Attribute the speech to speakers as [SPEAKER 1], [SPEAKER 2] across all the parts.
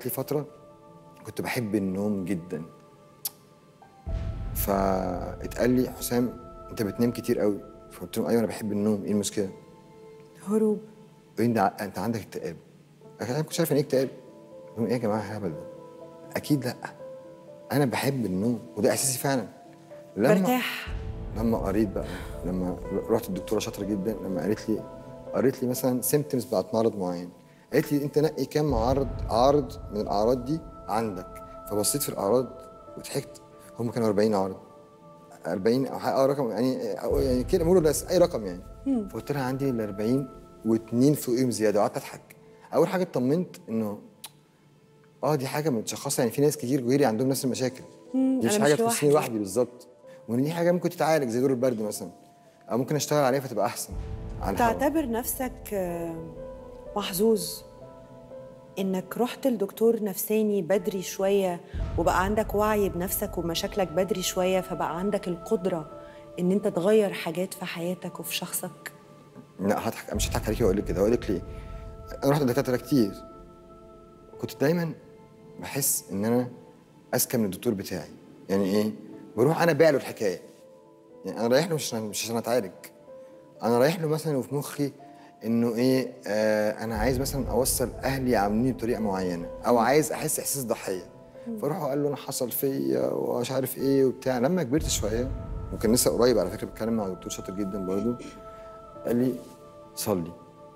[SPEAKER 1] جات لي فتره كنت بحب النوم جدا فاتقال لي حسام انت بتنام كتير قوي فقلت له ايوه انا بحب النوم ايه المشكله؟
[SPEAKER 2] هروب
[SPEAKER 1] انت ع- انت عندك اكتئاب انا كنت شايف يعني ايه اكتئاب قلت لهم ايه يا جماعه الهبل ده اكيد لا انا بحب النوم وده احساسي فعلا لما
[SPEAKER 2] برتاح
[SPEAKER 1] لما قريت بقى لما رحت الدكتوره شاطره جدا لما قالت لي قالت لي مثلا سيمتومز بتاعت مرض معين قالت لي انت نقي كام عرض عرض من الاعراض دي عندك فبصيت في الاعراض وضحكت هم كانوا 40 عرض 40 او حاجه أو رقم يعني أو يعني كده مرور بس اي رقم يعني فقلت لها عندي ال 40 واثنين فوقيهم زياده وقعدت اضحك اول حاجه اطمنت انه اه دي حاجه متشخصه يعني في ناس كتير غيري عندهم نفس المشاكل دي مش
[SPEAKER 2] أنا
[SPEAKER 1] حاجه
[SPEAKER 2] مش
[SPEAKER 1] تخصني
[SPEAKER 2] لوحدي.
[SPEAKER 1] لوحدي بالظبط وان دي حاجه ممكن تتعالج زي دور البرد مثلا او ممكن اشتغل عليها فتبقى احسن عن الهوا.
[SPEAKER 2] تعتبر نفسك آه، محظوظ انك رحت لدكتور نفساني بدري شويه وبقى عندك وعي بنفسك ومشاكلك بدري شويه فبقى عندك القدره ان انت تغير حاجات في حياتك وفي شخصك
[SPEAKER 1] لا هضحك مش هضحك عليكي واقول لك كده هقول لك ليه انا رحت لدكاتره كتير كنت دايما بحس ان انا اذكى من الدكتور بتاعي يعني ايه بروح انا بايع له الحكايه يعني انا رايح له مش عشان مش عشان اتعالج انا رايح له مثلا وفي مخي انه ايه آه انا عايز مثلا اوصل اهلي عامليني بطريقه معينه او عايز احس احساس ضحيه فاروح اقول له انا حصل فيا ومش عارف ايه وبتاع لما كبرت شويه وكان لسه قريب على فكره بتكلم مع دكتور شاطر جدا برضه قال لي صلي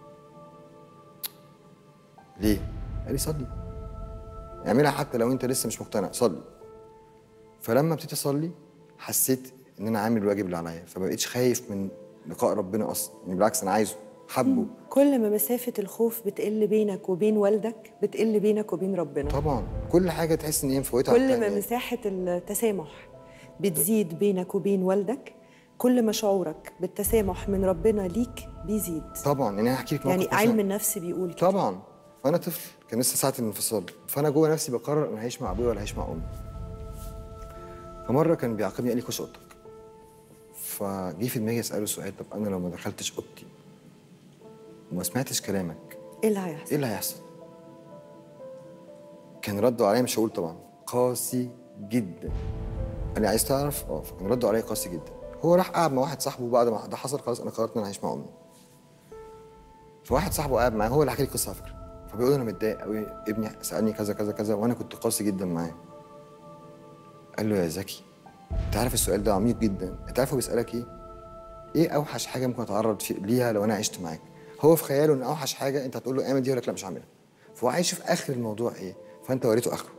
[SPEAKER 1] ليه؟ قال لي صلي اعملها حتى لو انت لسه مش مقتنع صلي فلما ابتديت اصلي حسيت ان انا عامل الواجب اللي عليا فما بقتش خايف من لقاء ربنا اصلا يعني بالعكس انا عايزه حبه
[SPEAKER 2] كل ما مسافه الخوف بتقل بينك وبين والدك بتقل بينك وبين ربنا
[SPEAKER 1] طبعا كل حاجه تحس ان هي مفوتها على
[SPEAKER 2] كل ما
[SPEAKER 1] التانية.
[SPEAKER 2] مساحه التسامح بتزيد بينك وبين والدك كل ما شعورك بالتسامح من ربنا ليك بيزيد
[SPEAKER 1] طبعا يعني انا هحكي لك
[SPEAKER 2] يعني
[SPEAKER 1] موقف مثلاً.
[SPEAKER 2] علم النفس بيقول كده
[SPEAKER 1] طبعا فانا طفل كان لسه ساعه الانفصال فانا جوه نفسي بقرر انا هعيش مع ابويا ولا هعيش مع امي فمره كان بيعاقبني قال لي خش اوضتك فجه في دماغي اساله سؤال طب انا لو ما دخلتش اوضتي وما سمعتش كلامك
[SPEAKER 2] ايه اللي هيحصل؟
[SPEAKER 1] ايه اللي هيحصل؟ كان ردوا عليا مش هقول طبعا قاسي جدا قال لي عايز تعرف؟ اه فكان ردوا عليا قاسي جدا هو راح قعد مع واحد صاحبه بعد ما ده حصل خلاص انا قررت ان انا هعيش مع امي فواحد صاحبه قاعد معاه هو اللي حكى لي القصه على فكره فبيقول انا متضايق قوي ابني سالني كذا كذا كذا وانا كنت قاسي جدا معاه قال له يا زكي انت عارف السؤال ده عميق جدا انت عارف هو بيسالك ايه ايه اوحش حاجه ممكن اتعرض في ليها لو انا عشت معاك هو في خياله ان اوحش حاجه انت هتقول له اعمل دي يقول لك لا مش هعملها فهو عايش في اخر الموضوع ايه فانت وريته اخره